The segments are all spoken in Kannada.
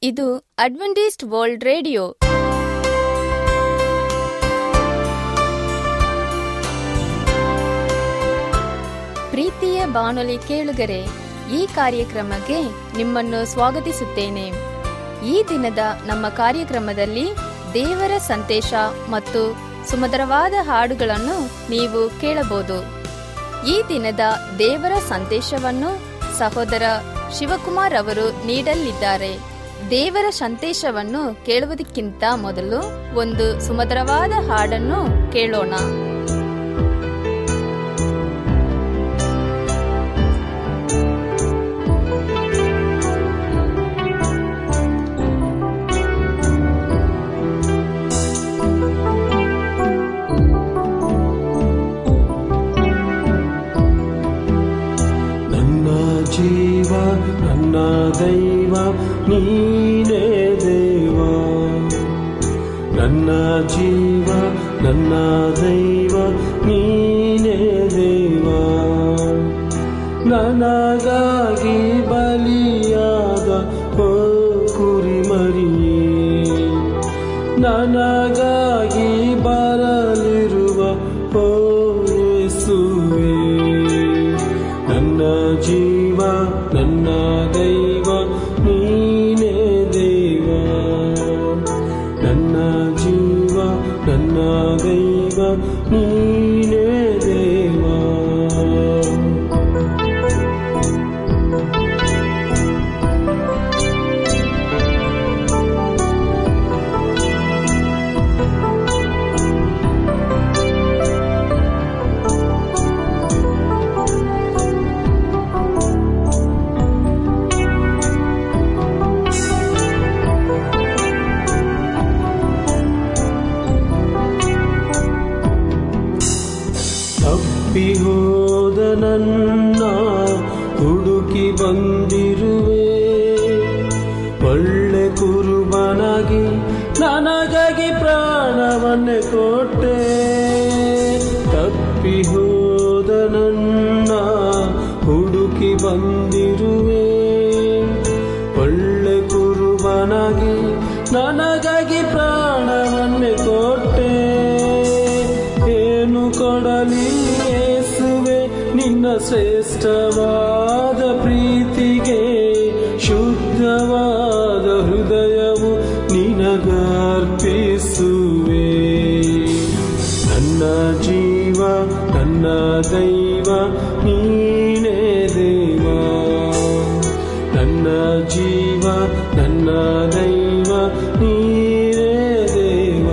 ಇದು ಅಡ್ವೆಂಟಿಸ್ಟ್ ವರ್ಲ್ಡ್ ರೇಡಿಯೋ ಪ್ರೀತಿಯ ಬಾನುಲಿ ಕೇಳುಗರೆ ಈ ಕಾರ್ಯಕ್ರಮಕ್ಕೆ ನಿಮ್ಮನ್ನು ಸ್ವಾಗತಿಸುತ್ತೇನೆ ಈ ದಿನದ ನಮ್ಮ ಕಾರ್ಯಕ್ರಮದಲ್ಲಿ ದೇವರ ಸಂದೇಶ ಮತ್ತು ಸುಮಧುರವಾದ ಹಾಡುಗಳನ್ನು ನೀವು ಕೇಳಬಹುದು ಈ ದಿನದ ದೇವರ ಸಂದೇಶವನ್ನು ಸಹೋದರ ಶಿವಕುಮಾರ್ ಅವರು ನೀಡಲಿದ್ದಾರೆ ದೇವರ ಸಂದೇಶವನ್ನು ಕೇಳುವುದಕ್ಕಿಂತ ಮೊದಲು ಒಂದು ಸುಮಧುರವಾದ ಹಾಡನ್ನು ಕೇಳೋಣ ನನ್ನ ಜೀವ ನನ್ನ ದೈವ ನೀನೇ ದೇವ ನನ್ನ ಜೀವ ನನ್ನ ದೈವ ನೀನೇ ದೇವ ನನಗಾಗಿ ಬಲಿಯಾದ ಓ ಕುರಿಮರಿಯೇ ನನಗಾಗಿ ಬರಲಿರುವ ಓ ಯೇಸುವೇ ನನ್ನ ಜೀವ ನನ್ನ ದೈವ ನೀನೇ ದೇವ ನನ್ನ ಜೀವ ನನ್ನ ದೈವ ನೀನೇ ದೇವ ತಪ್ಪಿ ಹೋದ ನನ್ನ ಹುಡುಕಿ ಬಂದಿರುವೆ ಒಳ್ಳೆ ಕುರುಬನಾಗಿ ನನಗಾಗಿ ಪ್ರಾಣವನ್ನೇ ಕೊಟ್ಟೆ ತಪ್ಪಿ ಹೋದ ನನ್ನ ಹುಡುಕಿ ಬಂದಿರುವೆ ಒಳ್ಳೆ ಕುರುಬನಾಗಿ ನನಗಾಗಿ ಪ್ರಾಣವನ್ನೇ ಕೊಟ್ಟೆ ಏನು ಕೊಡಲಿ ಯೇಸುವೆ ನಿನ್ನ ಶ್ರೇಷ್ಠವಾದ ಪ್ರೀತಿಗೆ ಶುದ್ಧವಾದ ಹೃದಯವು ನಿನಗರ್ಪಿಸುವೆ ನನ್ನ ಜೀವ ನನ್ನ ದೈವ ನೀನೇ ದೇವ ನನ್ನ ಜೀವ ನನ್ನ ದೈವ ನೀನೇ ದೇವ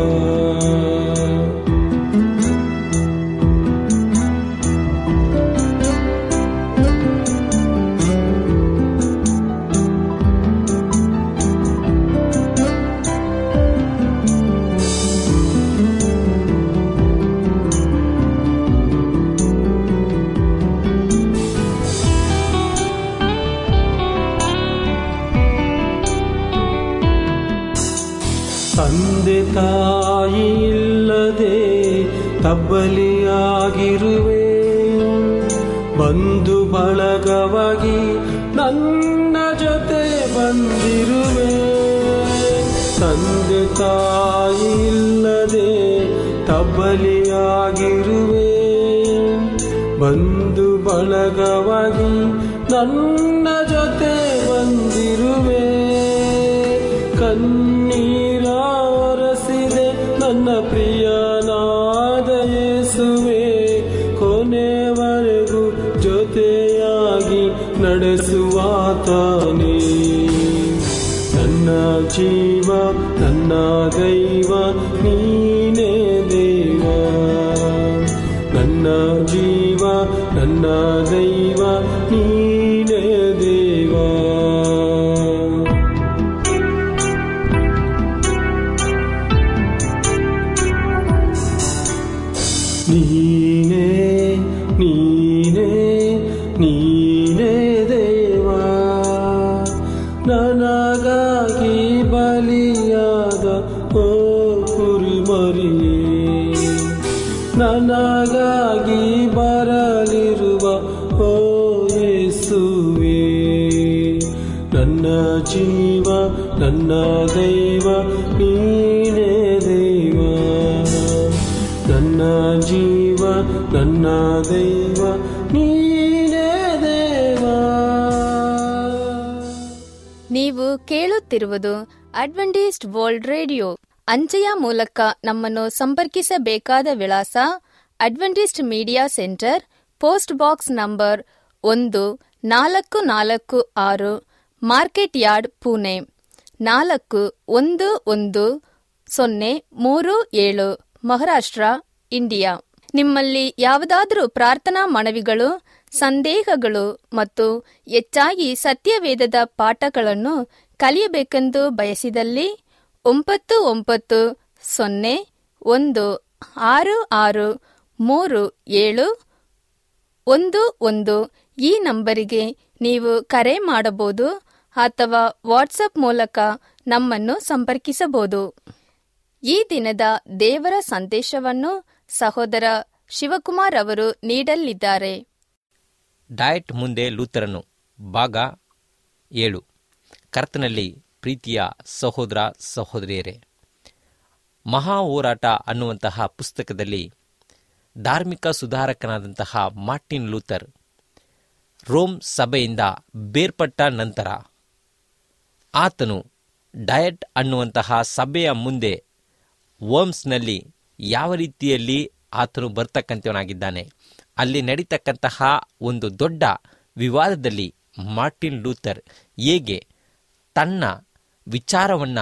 ತಂದೆ ತಾಯಿ ಇಲ್ಲದೆ ತಬ್ಬಲಿಯಾಗಿರುವೆ ಬಂಧು ಬಳಗವಾಗಿ ನನ್ನ ಜೊತೆ ಬಂದಿರುವೆ ತಂದೆ ತಾಯಿ ಇಲ್ಲದೆ ತಬ್ಬಲಿಯಾಗಿರುವೆ ಬಂಧು ಬಳಗವಾಗಿ ನನ್ನ ಜೊತೆ ಬಂದಿರುವೆ ಕಣ್ಣೀರ ಒರೆಸಿದೆ ನನ್ನ ಪ್ರಿಯನಾದ ಯೇಸುವೆ ಕೊನೆವರೆಗೂ ಜೊತೆಯಾಗಿ ನಡೆಸುವಾತನೇ ನನ್ನ ಜೀವ ನನ್ನ ದೈವ ನೀನೇ ದೇವ ನನ್ನ ಜೀವ ನನ್ನ ದೈವ ನೀನೇ ದೇವ ನೀನೇ ನೀನೇ ನೀನೇ ದೇವ ನನಗಾಗಿ ಬಲಿಯಾದ ಓ ಕುರಿಮರಿಯೇ ನನಗಾಗಿ ಬರಲಿರುವ ಓ ಯೇಸುವೇ ನನ್ನ ಜೀವ ನನ್ನ ದೈವ ನೀನೇ ದೈವ ನನ್ನ ಜೀವ ನನ್ನ ದೈವ ನೀನೇ ದೇವ ನೀವು ಕೇಳುತ್ತಿರುವುದು ಅಡ್ವೆಂಟಿಸ್ಟ್ ವರ್ಲ್ಡ್ ರೇಡಿಯೋ ಅಂಚೆಯ ಮೂಲಕ ನಮ್ಮನ್ನು ಸಂಪರ್ಕಿಸಬೇಕಾದ ವಿಳಾಸ Adventist media centre post box number ಒಂದು ನಾಲ್ಕು ನಾಲ್ಕು ಆರು ಮಾರ್ಕೆಟ್ ಯಾರ್ಡ್ ಪುಣೆ ನಾಲ್ಕು ಒಂದು ಒಂದು ಸೊನ್ನೆ ಮೂರು ಏಳು ಮಹಾರಾಷ್ಟ್ರ ಇಂಡಿಯಾ ನಿಮ್ಮಲ್ಲಿ ಯಾವುದಾದರೂ ಪ್ರಾರ್ಥನಾ ಮನವಿಗಳು ಸಂದೇಹಗಳು ಮತ್ತು ಹೆಚ್ಚಾಗಿ ಸತ್ಯವೇದದ ಪಾಠಗಳನ್ನು ಕಲಿಯಬೇಕೆಂದು ಬಯಸಿದಲ್ಲಿ ಒಂಬತ್ತು ಒಂಬತ್ತು ಸೊನ್ನೆ ಒಂದು ಆರು ಆರು ಮೂರು ಏಳು ಒಂದು ಒಂದು ಈ ನಂಬರಿಗೆ ನೀವು ಕರೆ ಮಾಡಬಹುದು ಅಥವಾ ವಾಟ್ಸಪ್ ಮೂಲಕ ನಮ್ಮನ್ನು ಸಂಪರ್ಕಿಸಬಹುದು ಈ ದಿನದ ದೇವರ ಸಂದೇಶವನ್ನು ಸಹೋದರ ಶಿವಕುಮಾರ್ ಅವರು ನೀಡಲಿದ್ದಾರೆ ಡಯಟ್ ಮುಂದೆ ಲೂಥರನು ಭಾಗ ಏಳು ಕರ್ತನಲ್ಲಿ ಪ್ರೀತಿಯ ಸಹೋದರ ಸಹೋದರಿಯರೇ ಮಹಾ ಹೋರಾಟ ಅನ್ನುವಂತಹ ಪುಸ್ತಕದಲ್ಲಿ ಧಾರ್ಮಿಕ ಸುಧಾರಕನಾದಂತಹ ಮಾರ್ಟಿನ್ ಲೂಥರ್ ರೋಮ್ ಸಭೆಯಿಂದ ಬೇರ್ಪಟ್ಟ ನಂತರ ಆತನು ಡಯಟ್ ಅನ್ನುವಂತಹ ಸಭೆಯ ಮುಂದೆ ವರ್ಮ್ಸ್ನಲ್ಲಿ ಯಾವ ರೀತಿಯಲ್ಲಿ ಆತನು ಬರ್ತಕ್ಕಂಥವನಾಗಿದ್ದಾನೆ ಅಲ್ಲಿ ನಡೀತಕ್ಕಂತಹ ಒಂದು ದೊಡ್ಡ ವಿವಾದದಲ್ಲಿ ಮಾರ್ಟಿನ್ ಲೂಥರ್ ಹೇಗೆ ತನ್ನ ವಿಚಾರವನ್ನು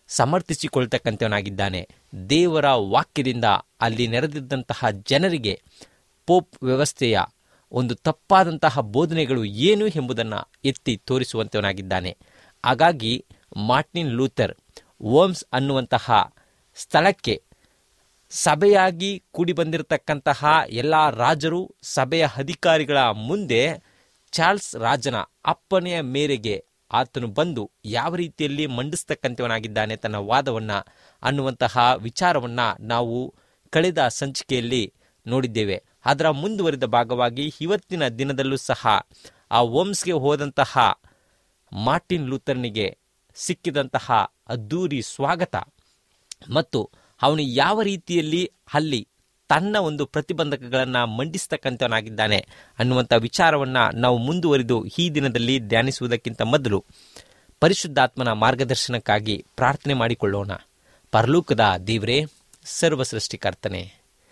ಸಮರ್ಥಿಸಿಕೊಳ್ತಕ್ಕಂಥವನಾಗಿದ್ದಾನೆ ದೇವರ ವಾಕ್ಯದಿಂದ ಅಲ್ಲಿ ನೆರೆದಿದ್ದಂತಹ ಜನರಿಗೆ ಪೋಪ್ ವ್ಯವಸ್ಥೆಯ ಒಂದು ತಪ್ಪಾದಂತಹ ಬೋಧನೆಗಳು ಏನು ಎಂಬುದನ್ನು ಎತ್ತಿ ತೋರಿಸುವಂತವನಾಗಿದ್ದಾನೆ ಹಾಗಾಗಿ ಮಾರ್ಟಿನ್ ಲೂಥರ್ ಓಮ್ಸ್ ಅನ್ನುವಂತಹ ಸ್ಥಳಕ್ಕೆ ಸಭೆಯಾಗಿ ಕೂಡಿ ಬಂದಿರತಕ್ಕಂತಹ ಎಲ್ಲ ರಾಜರು ಸಭೆಯ ಅಧಿಕಾರಿಗಳ ಮುಂದೆ ಚಾರ್ಲ್ಸ್ ರಾಜನ ಅಪ್ಪನೆಯ ಮೇರೆಗೆ ಆತನು ಬಂದು ಯಾವ ರೀತಿಯಲ್ಲಿ ಮಂಡಿಸ್ತಕ್ಕಂಥವನಾಗಿದ್ದಾನೆ ತನ್ನ ವಾದವನ್ನ ಅನ್ನುವಂತಹ ವಿಚಾರವನ್ನ ನಾವು ಕಳೆದ ಸಂಚಿಕೆಯಲ್ಲಿ ನೋಡಿದ್ದೇವೆ ಅದರ ಮುಂದುವರಿದ ಭಾಗವಾಗಿ ಇವತ್ತಿನ ದಿನದಲ್ಲೂ ಸಹ ಆ ಓಮ್ಸ್ಗೆ ಹೋದಂತಹ ಮಾರ್ಟಿನ್ ಲೂಥರ್ನಿಗೆ ಸಿಕ್ಕಿದಂತಹ ಅದ್ದೂರಿ ಸ್ವಾಗತ ಮತ್ತು ಅವನು ಯಾವ ರೀತಿಯಲ್ಲಿ ಅಲ್ಲಿ ತನ್ನ ಒಂದು ಪ್ರತಿಬಂಧಕಗಳನ್ನು ಮಂಡಿಸ್ತಕ್ಕಂಥವನಾಗಿದ್ದಾನೆ ಅನ್ನುವಂಥ ವಿಚಾರವನ್ನು ನಾವು ಮುಂದುವರಿದು ಈ ದಿನದಲ್ಲಿ ಧ್ಯಾನಿಸುವುದಕ್ಕಿಂತ ಮೊದಲು ಪರಿಶುದ್ಧಾತ್ಮನ ಮಾರ್ಗದರ್ಶನಕ್ಕಾಗಿ ಪ್ರಾರ್ಥನೆ ಮಾಡಿಕೊಳ್ಳೋಣ ಪರಲೋಕದ ದೇವರೇ ಸರ್ವ ಸೃಷ್ಟಿಕರ್ತನೆ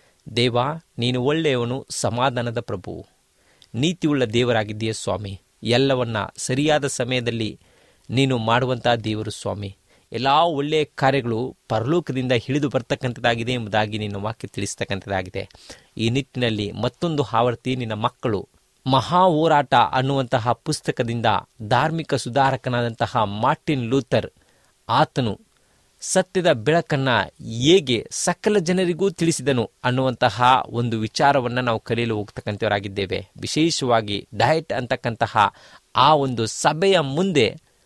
ದೇವ ನೀನು ಒಳ್ಳೆಯವನು ಸಮಾಧಾನದ ಪ್ರಭು ನೀತಿಯುಳ್ಳ ದೇವರಾಗಿದ್ದೀಯ ಸ್ವಾಮಿ ಎಲ್ಲವನ್ನ ಸರಿಯಾದ ಸಮಯದಲ್ಲಿ ನೀನು ಮಾಡುವಂತಹ ದೇವರು ಸ್ವಾಮಿ ಎಲ್ಲ ಒಳ್ಳೆಯ ಕಾರ್ಯಗಳು ಪರಲೋಕದಿಂದ ಹಿಡಿದು ಬರ್ತಕ್ಕಂಥದ್ದಾಗಿದೆ ಎಂಬುದಾಗಿ ನಿನ್ನ ವಾಕ್ಯ ತಿಳಿಸ್ತಕ್ಕಂಥದ್ದಾಗಿದೆ ಈ ನಿಟ್ಟಿನಲ್ಲಿ ಮತ್ತೊಂದು ಆವರ್ತಿ ನಿನ್ನ ಮಕ್ಕಳು ಮಹಾ ಹೋರಾಟ ಅನ್ನುವಂತಹ ಪುಸ್ತಕದಿಂದ ಧಾರ್ಮಿಕ ಸುಧಾರಕನಾದಂತಹ ಮಾರ್ಟಿನ್ ಲೂಥರ್ ಆತನು ಸತ್ಯದ ಬೆಳಕನ್ನ ಹೇಗೆ ಸಕಲ ಜನರಿಗೂ ತಿಳಿಸಿದನು ಅನ್ನುವಂತಹ ಒಂದು ವಿಚಾರವನ್ನು ನಾವು ಕಲಿಯಲು ಹೋಗ್ತಕ್ಕಂಥವರಾಗಿದ್ದೇವೆ ವಿಶೇಷವಾಗಿ ಡಯಟ್ ಅಂತಕ್ಕಂತಹ ಆ ಒಂದು ಸಭೆಯ ಮುಂದೆ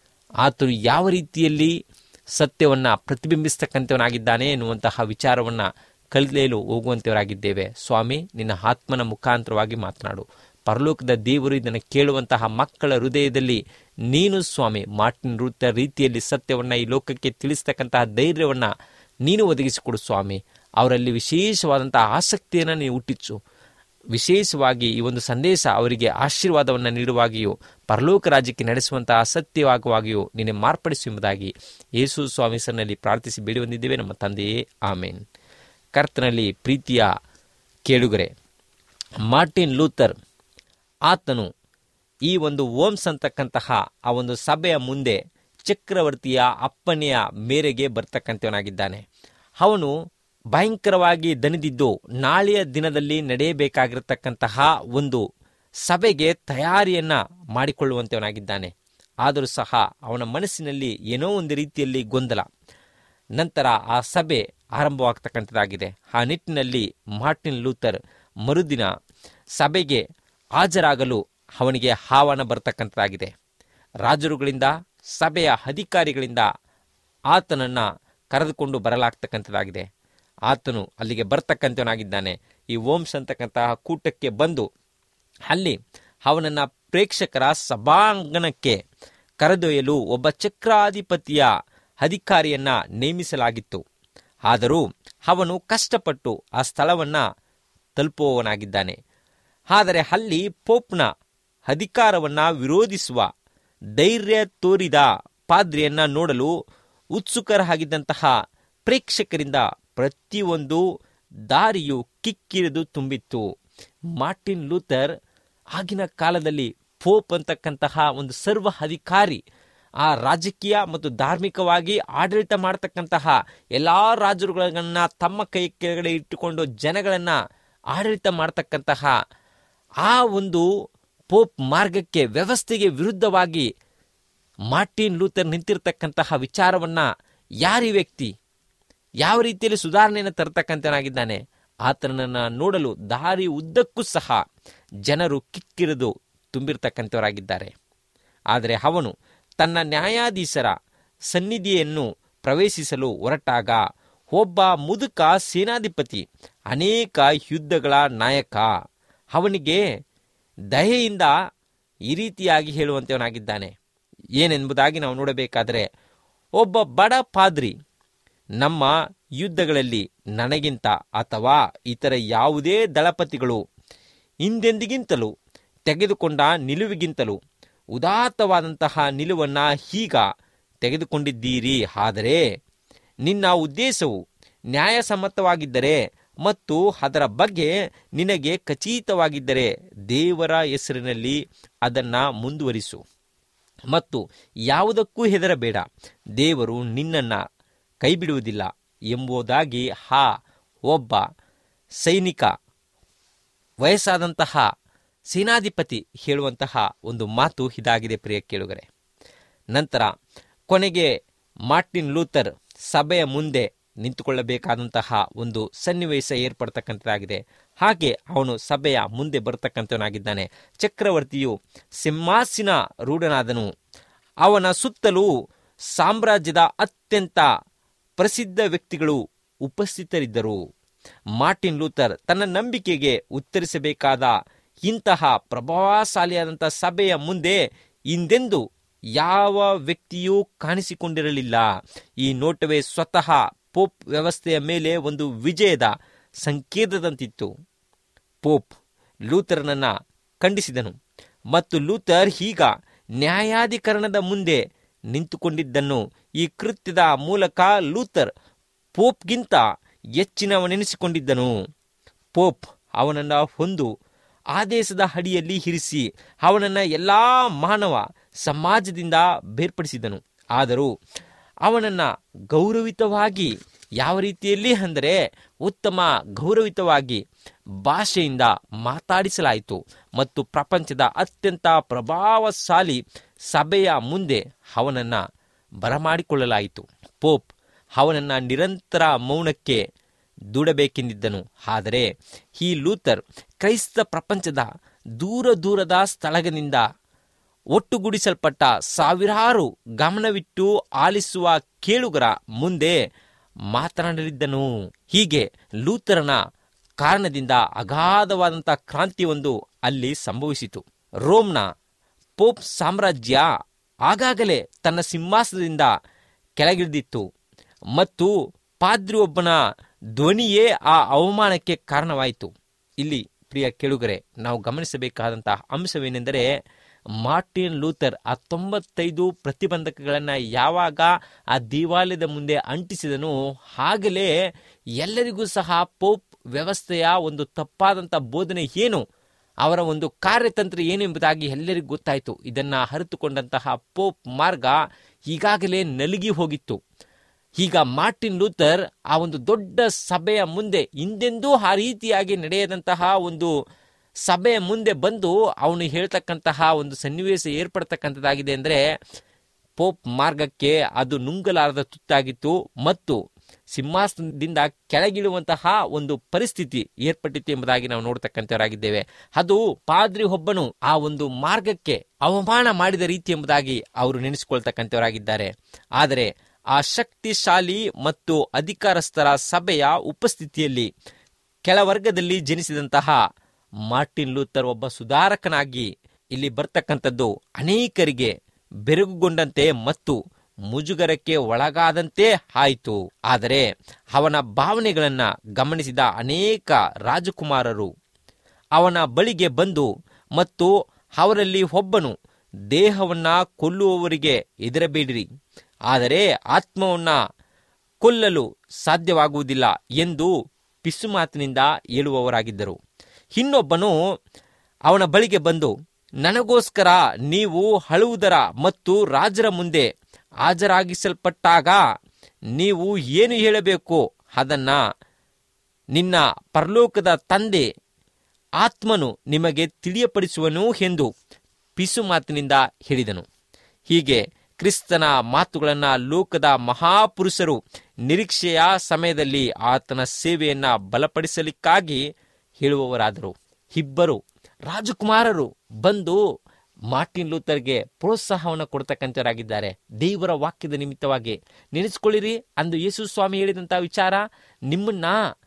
ಆತನು ಯಾವ ರೀತಿಯಲ್ಲಿ ಸತ್ಯವನ್ನು ಪ್ರತಿಬಿಂಬಿಸ್ತಕ್ಕಂಥವನಾಗಿದ್ದಾನೆ ಎನ್ನುವಂತಹ ವಿಚಾರವನ್ನು ಕಲಿಯಲು ಹೋಗುವಂಥವರಾಗಿದ್ದೇವೆ ಸ್ವಾಮಿ ನಿನ್ನ ಆತ್ಮನ ಮುಖಾಂತರವಾಗಿ ಮಾತನಾಡು ಪರಲೋಕದ ದೇವರು ಇದನ್ನು ಕೇಳುವಂತಹ ಮಕ್ಕಳ ಹೃದಯದಲ್ಲಿ ನೀನು ಸ್ವಾಮಿ ಮಾರ್ಟಿನ್ ರೂತ ರೀತಿಯಲ್ಲಿ ಸತ್ಯವನ್ನು ಈ ಲೋಕಕ್ಕೆ ತಿಳಿಸ್ತಕ್ಕಂತಹ ಧೈರ್ಯವನ್ನು ನೀನು ಒದಗಿಸಿಕೊಡು ಸ್ವಾಮಿ ಅವರಲ್ಲಿ ವಿಶೇಷವಾದಂತಹ ಆಸಕ್ತಿಯನ್ನು ನೀನು ಹುಟ್ಟಿಸು ವಿಶೇಷವಾಗಿ ಈ ಒಂದು ಸಂದೇಶ ಅವರಿಗೆ ಆಶೀರ್ವಾದವನ್ನು ನೀಡುವಾಗಿಯೂ ಪರಲೋಕ ರಾಜ್ಯಕ್ಕೆ ನಡೆಸುವಂತಹ ಸತ್ಯವಾಗುವಾಗಿಯೂ ನಿನ್ನೆ ಮಾರ್ಪಡಿಸು ಎಂಬುದಾಗಿ ಯೇಸು ಸ್ವಾಮಿ ಸನ್ನಲ್ಲಿ ಪ್ರಾರ್ಥಿಸಿ ಬೇಡಿ ಬಂದಿದ್ದೇವೆ ನಮ್ಮ ತಂದೆಯೇ ಆಮೇನ್ ಕರ್ತನಲ್ಲಿ ಪ್ರೀತಿಯ ಕೇಳುಗರೆ ಮಾರ್ಟಿನ್ ಲೂಥರ್ ಆತನು ಈ ಒಂದು ಓಮ್ಸ್ ಅಂತಕ್ಕಂತಹ ಆ ಒಂದು ಸಭೆಯ ಮುಂದೆ ಚಕ್ರವರ್ತಿಯ ಅಪ್ಪನೆಯ ಮೇರೆಗೆ ಬರ್ತಕ್ಕಂಥವನಾಗಿದ್ದಾನೆ ಅವನು ಭಯಂಕರವಾಗಿ ದಣಿದಿದ್ದು ನಾಳೆಯ ದಿನದಲ್ಲಿ ನಡೆಯಬೇಕಾಗಿರತಕ್ಕಂತಹ ಒಂದು ಸಭೆಗೆ ತಯಾರಿಯನ್ನ ಮಾಡಿಕೊಳ್ಳುವಂತವನಾಗಿದ್ದಾನೆ ಆದರೂ ಸಹ ಅವನ ಮನಸ್ಸಿನಲ್ಲಿ ಏನೋ ಒಂದು ರೀತಿಯಲ್ಲಿ ಗೊಂದಲ ನಂತರ ಆ ಸಭೆ ಆರಂಭವಾಗ್ತಕ್ಕಂಥದ್ದಾಗಿದೆ ಆ ನಿಟ್ಟಿನಲ್ಲಿ ಮಾರ್ಟಿನ್ ಲೂಥರ್ ಮರುದಿನ ಸಭೆಗೆ ಹಾಜರಾಗಲು ಅವನಿಗೆ ಆಹ್ವಾನ ಬರ್ತಕ್ಕಂಥದ್ದಾಗಿದೆ ರಾಜರುಗಳಿಂದ ಸಭೆಯ ಅಧಿಕಾರಿಗಳಿಂದ ಆತನನ್ನು ಕರೆದುಕೊಂಡು ಬರಲಾಗ್ತಕ್ಕಂಥದ್ದಾಗಿದೆ ಆತನು ಅಲ್ಲಿಗೆ ಬರ್ತಕ್ಕಂಥವನಾಗಿದ್ದಾನೆ ಈ ಓಮ್ಸ್ ಅಂತಕ್ಕಂತಹ ಕೂಟಕ್ಕೆ ಬಂದು ಅಲ್ಲಿ ಅವನನ್ನು ಪ್ರೇಕ್ಷಕರ ಸಭಾಂಗಣಕ್ಕೆ ಕರೆದೊಯ್ಯಲು ಒಬ್ಬ ಚಕ್ರಾಧಿಪತಿಯ ಅಧಿಕಾರಿಯನ್ನ ನೇಮಿಸಲಾಗಿತ್ತು ಆದರೂ ಅವನು ಕಷ್ಟಪಟ್ಟು ಆ ಸ್ಥಳವನ್ನ ತಲುಪುವವನಾಗಿದ್ದಾನೆ ಆದರೆ ಅಲ್ಲಿ ಪೋಪ್ನ ಅಧಿಕಾರವನ್ನ ವಿರೋಧಿಸುವ ಧೈರ್ಯ ತೋರಿದ ಪಾದ್ರಿಯನ್ನ ನೋಡಲು ಉತ್ಸುಕರಾಗಿದ್ದಂತಹ ಪ್ರೇಕ್ಷಕರಿಂದ ಪ್ರತಿಯೊಂದು ದಾರಿಯು ಕಿಕ್ಕಿರಿದು ತುಂಬಿತ್ತು ಮಾರ್ಟಿನ್ ಲೂಥರ್ ಆಗಿನ ಕಾಲದಲ್ಲಿ ಪೋಪ್ ಅಂತಕ್ಕಂತಹ ಒಂದು ಸರ್ವ ಅಧಿಕಾರಿ ಆ ರಾಜಕೀಯ ಮತ್ತು ಧಾರ್ಮಿಕವಾಗಿ ಆಡಳಿತ ಮಾಡತಕ್ಕಂತಹ ಎಲ್ಲಾ ರಾಜರುಗಳನ್ನ ತಮ್ಮ ಕೈ ಕೆಳಗಡೆ ಇಟ್ಟುಕೊಂಡು ಜನಗಳನ್ನ ಆಡಳಿತ ಮಾಡತಕ್ಕಂತಹ ಆ ಒಂದು ಪೋಪ್ ಮಾರ್ಗಕ್ಕೆ ವ್ಯವಸ್ಥೆಗೆ ವಿರುದ್ಧವಾಗಿ ಮಾರ್ಟಿನ್ ಲೂಥರ್ ನಿಂತಿರ್ತಕ್ಕಂತಹ ವಿಚಾರವನ್ನ ಯಾರಿ ವ್ಯಕ್ತಿ ಯಾವ ರೀತಿಯಲ್ಲಿ ಸುಧಾರಣೆಯನ್ನು ತರತಕ್ಕಂತನಾಗಿದ್ದಾನೆ ಆತನನ್ನ ನೋಡಲು ದಾರಿ ಉದ್ದಕ್ಕೂ ಸಹ ಜನರು ಕಿಕ್ಕಿರಿದು ತುಂಬಿರ್ತಕ್ಕಂಥವರಾಗಿದ್ದಾರೆ ಆದರೆ ಅವನು ತನ್ನ ನ್ಯಾಯಾಧೀಶರ ಸನ್ನಿಧಿಯನ್ನು ಪ್ರವೇಶಿಸಲು ಹೊರಟಾಗ ಒಬ್ಬ ಮುದುಕ ಸೇನಾಧಿಪತಿ ಅನೇಕ ಯುದ್ಧಗಳ ನಾಯಕ ಅವನಿಗೆ ದಯೆಯಿಂದ ಈ ರೀತಿಯಾಗಿ ಹೇಳುವಂತವನಾಗಿದ್ದಾನೆ ಏನೆಂಬುದಾಗಿ ನಾವು ನೋಡಬೇಕಾದರೆ ಒಬ್ಬ ಬಡ ಪಾದ್ರಿ ನಮ್ಮ ಯುದ್ಧಗಳಲ್ಲಿ ನನಗಿಂತ ಅಥವಾ ಇತರ ಯಾವುದೇ ದಳಪತಿಗಳು ಹಿಂದೆಂದಿಗಿಂತಲೂ ತೆಗೆದುಕೊಂಡ ನಿಲುವಿಗಿಂತಲೂ ಉದಾತ್ತವಾದಂತಹ ನಿಲುವನ್ನ ಈಗ ತೆಗೆದುಕೊಂಡಿದ್ದೀರಿ ಆದರೆ ನಿನ್ನ ಉದ್ದೇಶವು ನ್ಯಾಯಸಮ್ಮತವಾಗಿದ್ದರೆ ಮತ್ತು ಅದರ ಬಗ್ಗೆ ನಿನಗೆ ಖಚಿತವಾಗಿದ್ದರೆ ದೇವರ ಹೆಸರಿನಲ್ಲಿ ಅದನ್ನ ಮುಂದುವರಿಸು ಮತ್ತು ಯಾವುದಕ್ಕೂ ಹೆದರಬೇಡ ದೇವರು ನಿನ್ನನ್ನ ಕೈಬಿಡುವುದಿಲ್ಲ ಎಂಬುದಾಗಿ ಹಾ ಒಬ್ಬ ಸೈನಿಕ ವಯಸ್ಸಾದಂತಹ ಸೇನಾಧಿಪತಿ ಹೇಳುವಂತಹ ಒಂದು ಮಾತು ಇದಾಗಿದೆ ಪ್ರಿಯ ಕೇಳುಗರೆ ನಂತರ ಕೊನೆಗೆ ಮಾರ್ಟಿನ್ ಲೂಥರ್ ಸಭೆಯ ಮುಂದೆ ನಿಂತುಕೊಳ್ಳಬೇಕಾದಂತಹ ಒಂದು ಸನ್ನಿವೇಶ ಏರ್ಪಡ್ತಕ್ಕಂಥದ್ದಾಗಿದೆ ಹಾಗೆ ಅವನು ಸಭೆಯ ಮುಂದೆ ಬರತಕ್ಕಂಥವನಾಗಿದ್ದಾನೆ ಚಕ್ರವರ್ತಿಯು ಸಿಂಹಾಸಿನ ರೂಢನಾದನು ಅವನ ಸುತ್ತಲೂ ಸಾಮ್ರಾಜ್ಯದ ಅತ್ಯಂತ ಪ್ರಸಿದ್ಧ ವ್ಯಕ್ತಿಗಳು ಉಪಸ್ಥಿತರಿದ್ದರು ಮಾರ್ಟಿನ್ ಲೂಥರ್ ತನ್ನ ನಂಬಿಕೆಗೆ ಉತ್ತರಿಸಬೇಕಾದ ಇಂತಹ ಪ್ರಭಾವಶಾಲಿಯಾದಂತಹ ಸಭೆಯ ಮುಂದೆ ಹಿಂದೆಂದು ಯಾವ ವ್ಯಕ್ತಿಯೂ ಕಾಣಿಸಿಕೊಂಡಿರಲಿಲ್ಲ ಈ ನೋಟವೇ ಸ್ವತಃ ಪೋಪ್ ವ್ಯವಸ್ಥೆಯ ಮೇಲೆ ಒಂದು ವಿಜಯದ ಸಂಕೇತದಂತಿತ್ತು ಪೋಪ್ ಲೂಥರ್ನನ್ನ ಖಂಡಿಸಿದನು ಮತ್ತು ಲೂಥರ್ ಈಗ ನ್ಯಾಯಾಧಿಕರಣದ ಮುಂದೆ ನಿಂತುಕೊಂಡಿದ್ದನ್ನು ಈ ಕೃತ್ಯದ ಮೂಲಕ ಲೂಥರ್ ಪೋಪ್ಗಿಂತ ಹೆಚ್ಚಿನವನೆನಿಸಿಕೊಂಡಿದ್ದನು ಪೋಪ್ ಅವನನ್ನ ಒಂದು ಆದೇಶದ ಅಡಿಯಲ್ಲಿ ಇರಿಸಿ ಅವನನ್ನ ಎಲ್ಲಾ ಮಾನವ ಸಮಾಜದಿಂದ ಬೇರ್ಪಡಿಸಿದನು ಆದರೂ ಅವನನ್ನ ಗೌರವಿತವಾಗಿ ಯಾವ ರೀತಿಯಲ್ಲಿ ಅಂದರೆ ಉತ್ತಮ ಗೌರವಿತವಾಗಿ ಭಾಷೆಯಿಂದ ಮಾತಾಡಿಸಲಾಯಿತು ಮತ್ತು ಪ್ರಪಂಚದ ಅತ್ಯಂತ ಪ್ರಭಾವಶಾಲಿ ಸಭೆಯ ಮುಂದೆ ಅವನನ್ನ ಬರಮಾಡಿಕೊಳ್ಳಲಾಯಿತು ಪೋಪ್ ಅವನನ್ನ ನಿರಂತರ ಮೌನಕ್ಕೆ ದೂಡಬೇಕೆಂದಿದ್ದನು ಆದರೆ ಈ ಲೂಥರ್ ಕ್ರೈಸ್ತ ಪ್ರಪಂಚದ ದೂರ ದೂರದ ಸ್ಥಳಗಳಿಂದ ಒಟ್ಟುಗೂಡಿಸಲ್ಪಟ್ಟ ಸಾವಿರಾರು ಗಮನವಿಟ್ಟು ಆಲಿಸುವ ಕೇಳುಗರ ಮುಂದೆ ಮಾತನಾಡಲಿದ್ದನು ಹೀಗೆ ಲೂಥರನ ಕಾರಣದಿಂದ ಅಗಾಧವಾದಂಥ ಕ್ರಾಂತಿಯೊಂದು ಅಲ್ಲಿ ಸಂಭವಿಸಿತು ರೋಮ್ನ ಪೋಪ್ ಸಾಮ್ರಾಜ್ಯ ಆಗಾಗಲೇ ತನ್ನ ಸಿಂಹಾಸನದಿಂದ ಕೆಳಗಿಳಿದಿತ್ತು ಮತ್ತು ಪಾದ್ರಿ ಒಬ್ಬನ ಧ್ವನಿಯೇ ಆ ಅವಮಾನಕ್ಕೆ ಕಾರಣವಾಯಿತು ಇಲ್ಲಿ ಪ್ರಿಯ ಕೇಳುಗರೆ ನಾವು ಗಮನಿಸಬೇಕಾದಂತಹ ಅಂಶವೇನೆಂದರೆ ಮಾರ್ಟಿನ್ ಲೂಥರ್ ಆ ತೊಂಬತ್ತೈದು ಪ್ರತಿಬಂಧಕಗಳನ್ನು ಯಾವಾಗ ಆ ದೇವಾಲಯದ ಮುಂದೆ ಅಂಟಿಸಿದನು ಆಗಲೇ ಎಲ್ಲರಿಗೂ ಸಹ ಪೋಪ್ ವ್ಯವಸ್ಥೆಯ ಒಂದು ತಪ್ಪಾದಂಥ ಬೋಧನೆ ಏನು ಅವರ ಒಂದು ಕಾರ್ಯತಂತ್ರ ಏನು ಎಂಬುದಾಗಿ ಎಲ್ಲರಿಗೂ ಗೊತ್ತಾಯಿತು ಇದನ್ನ ಅರಿತುಕೊಂಡಂತಹ ಪೋಪ್ ಮಾರ್ಗ ಈಗಾಗಲೇ ನಲುಗಿ ಹೋಗಿತ್ತು ಈಗ ಮಾರ್ಟಿನ್ ಲೂಥರ್ ಆ ಒಂದು ದೊಡ್ಡ ಸಭೆಯ ಮುಂದೆ ಹಿಂದೆಂದೂ ಆ ರೀತಿಯಾಗಿ ನಡೆಯದಂತಹ ಒಂದು ಸಭೆಯ ಮುಂದೆ ಬಂದು ಅವನು ಹೇಳ್ತಕ್ಕಂತಹ ಒಂದು ಸನ್ನಿವೇಶ ಏರ್ಪಡ್ತಕ್ಕಂಥದ್ದಾಗಿದೆ ಅಂದರೆ ಪೋಪ್ ಮಾರ್ಗಕ್ಕೆ ಅದು ನುಂಗಲಾರದ ತುತ್ತಾಗಿತ್ತು ಮತ್ತು ಸಿಂಹಾಸನದಿಂದ ಕೆಳಗಿಳುವಂತಹ ಒಂದು ಪರಿಸ್ಥಿತಿ ಏರ್ಪಟ್ಟಿತ್ತು ಎಂಬುದಾಗಿ ನಾವು ನೋಡ್ತಕ್ಕಂಥವರಾಗಿದ್ದೇವೆ ಅದು ಪಾದ್ರಿ ಒಬ್ಬನು ಆ ಒಂದು ಮಾರ್ಗಕ್ಕೆ ಅವಮಾನ ಮಾಡಿದ ರೀತಿ ಎಂಬುದಾಗಿ ಅವರು ನೆನೆಸಿಕೊಳ್ತಕ್ಕಂಥವರಾಗಿದ್ದಾರೆ ಆದರೆ ಆ ಶಕ್ತಿಶಾಲಿ ಮತ್ತು ಅಧಿಕಾರಸ್ಥರ ಸಭೆಯ ಉಪಸ್ಥಿತಿಯಲ್ಲಿ ಕೆಳವರ್ಗದಲ್ಲಿ ಜನಿಸಿದಂತಹ ಮಾರ್ಟಿನ್ ಲೂಥರ್ ಒಬ್ಬ ಸುಧಾರಕನಾಗಿ ಇಲ್ಲಿ ಬರ್ತಕ್ಕಂಥದ್ದು ಅನೇಕರಿಗೆ ಬೆರಗುಗೊಂಡಂತೆ ಮತ್ತು ಮುಜುಗರಕ್ಕೆ ಒಳಗಾದಂತೆ ಆಯಿತು ಆದರೆ ಅವನ ಭಾವನೆಗಳನ್ನ ಗಮನಿಸಿದ ಅನೇಕ ರಾಜಕುಮಾರರು ಅವನ ಬಳಿಗೆ ಬಂದು ಮತ್ತು ಅವರಲ್ಲಿ ಒಬ್ಬನು ದೇಹವನ್ನ ಕೊಲ್ಲುವವರಿಗೆ ಹೆದರಬೇಡಿರಿ ಆದರೆ ಆತ್ಮವನ್ನ ಕೊಲ್ಲಲು ಸಾಧ್ಯವಾಗುವುದಿಲ್ಲ ಎಂದು ಪಿಸುಮಾತಿನಿಂದ ಹೇಳುವವರಾಗಿದ್ದರು ಇನ್ನೊಬ್ಬನು ಅವನ ಬಳಿಗೆ ಬಂದು ನನಗೋಸ್ಕರ ನೀವು ಅಳುವುದರ ಮತ್ತು ರಾಜರ ಮುಂದೆ ಹಾಜರಾಗಿಸಲ್ಪಟ್ಟಾಗ ನೀವು ಏನು ಹೇಳಬೇಕು ಅದನ್ನ ನಿನ್ನ ಪರಲೋಕದ ತಂದೆ ಆತ್ಮನು ನಿಮಗೆ ತಿಳಿಯಪಡಿಸುವನು ಎಂದು ಪಿಸು ಮಾತಿನಿಂದ ಹೇಳಿದನು ಹೀಗೆ ಕ್ರಿಸ್ತನ ಮಾತುಗಳನ್ನು ಲೋಕದ ಮಹಾಪುರುಷರು ನಿರೀಕ್ಷೆಯ ಸಮಯದಲ್ಲಿ ಆತನ ಸೇವೆಯನ್ನ ಬಲಪಡಿಸಲಿಕ್ಕಾಗಿ ಹೇಳುವವರಾದರು ಇಬ್ಬರು ರಾಜಕುಮಾರರು ಬಂದು ಮಾರ್ಟಿನ್ ಲೂಥರ್ಗೆ ಪ್ರೋತ್ಸಾಹವನ್ನು ಕೊಡ್ತಕ್ಕಂಥವರಾಗಿದ್ದಾರೆ ದೇವರ ವಾಕ್ಯದ ನಿಮಿತ್ತವಾಗಿ ನೆನೆಸ್ಕೊಳ್ಳಿರಿ ಅಂದು ಯೇಸು ಸ್ವಾಮಿ ಹೇಳಿದಂಥ ವಿಚಾರ ನಿಮ್ಮನ್ನ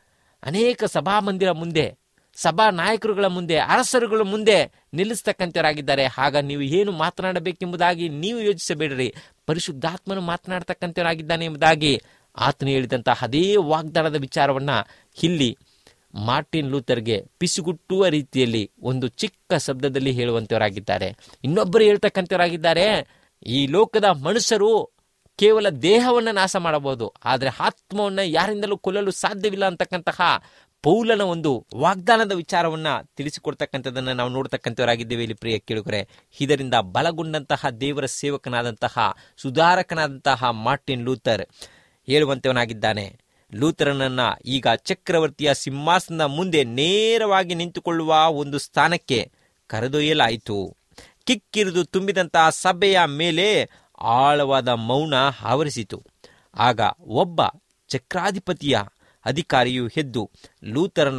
ಅನೇಕ ಸಭಾಮಂದಿರ ಮುಂದೆ ಸಭಾ ನಾಯಕರುಗಳ ಮುಂದೆ ಅರಸರುಗಳ ಮುಂದೆ ನಿಲ್ಲಿಸ್ತಕ್ಕಂಥವರಾಗಿದ್ದಾರೆ ಆಗ ನೀವು ಏನು ಮಾತನಾಡಬೇಕೆಂಬುದಾಗಿ ನೀವು ಯೋಚಿಸಬೇಡ್ರಿ ಪರಿಶುದ್ಧಾತ್ಮನು ಮಾತನಾಡ್ತಕ್ಕಂಥವರಾಗಿದ್ದಾನೆ ಎಂಬುದಾಗಿ ಆತನು ಹೇಳಿದಂತಹ ಅದೇ ವಾಗ್ದಾನದ ವಿಚಾರವನ್ನ ಇಲ್ಲಿ ಮಾರ್ಟಿನ್ ಲೂಥರ್ಗೆ ಪಿಸುಗುಟ್ಟುವ ರೀತಿಯಲ್ಲಿ ಒಂದು ಚಿಕ್ಕ ಶಬ್ದದಲ್ಲಿ ಹೇಳುವಂತವರಾಗಿದ್ದಾರೆ ಇನ್ನೊಬ್ಬರು ಹೇಳ್ತಕ್ಕಂಥವರಾಗಿದ್ದಾರೆ ಈ ಲೋಕದ ಮನುಷ್ಯರು ಕೇವಲ ದೇಹವನ್ನು ನಾಶ ಮಾಡಬಹುದು ಆದರೆ ಆತ್ಮವನ್ನ ಯಾರಿಂದಲೂ ಕೊಲ್ಲಲು ಸಾಧ್ಯವಿಲ್ಲ ಅಂತಕ್ಕಂತಹ ಪೌಲನ ಒಂದು ವಾಗ್ದಾನದ ವಿಚಾರವನ್ನ ತಿಳಿಸಿಕೊಡ್ತಕ್ಕಂಥದ್ದನ್ನ ನಾವು ನೋಡ್ತಕ್ಕಂಥವರಾಗಿದ್ದೇವೆ ಇಲ್ಲಿ ಪ್ರಿಯ ಕೇಳುಗರೆ ಇದರಿಂದ ಬಲಗೊಂಡಂತಹ ದೇವರ ಸೇವಕನಾದಂತಹ ಸುಧಾರಕನಾದಂತಹ ಮಾರ್ಟಿನ್ ಲೂಥರ್ ಹೇಳುವಂತವನಾಗಿದ್ದಾನೆ ಲೂಥರನನ್ನ ಈಗ ಚಕ್ರವರ್ತಿಯ ಸಿಂಹಾಸನದ ಮುಂದೆ ನೇರವಾಗಿ ನಿಂತುಕೊಳ್ಳುವ ಒಂದು ಸ್ಥಾನಕ್ಕೆ ಕರೆದೊಯ್ಯಲಾಯಿತು ಕಿಕ್ಕಿರಿದು ತುಂಬಿದಂತಹ ಸಭೆಯ ಮೇಲೆ ಆಳವಾದ ಮೌನ ಆವರಿಸಿತು ಆಗ ಒಬ್ಬ ಚಕ್ರಾಧಿಪತಿಯ ಅಧಿಕಾರಿಯು ಎದ್ದು ಲೂಥರನ